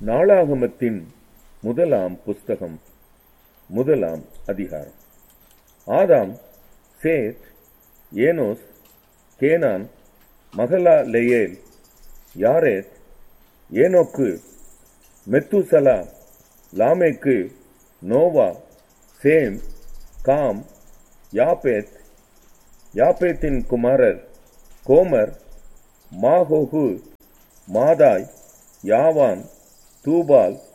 நாளாகமத்தின் முதலாம் புஸ்தகம் முதலாம் அதிகாரம் ஆதாம் சேத் ஏனோஸ் கேனான் மகளா லெயேல் யாரேத் ஏனோக்கு மெத்துசலா லாமேக்கு நோவா சேம் காம் யாபேத் யாபேத்தின் குமாரர் கோமர் மாகோகு மாதாய் யாவான் தூபால்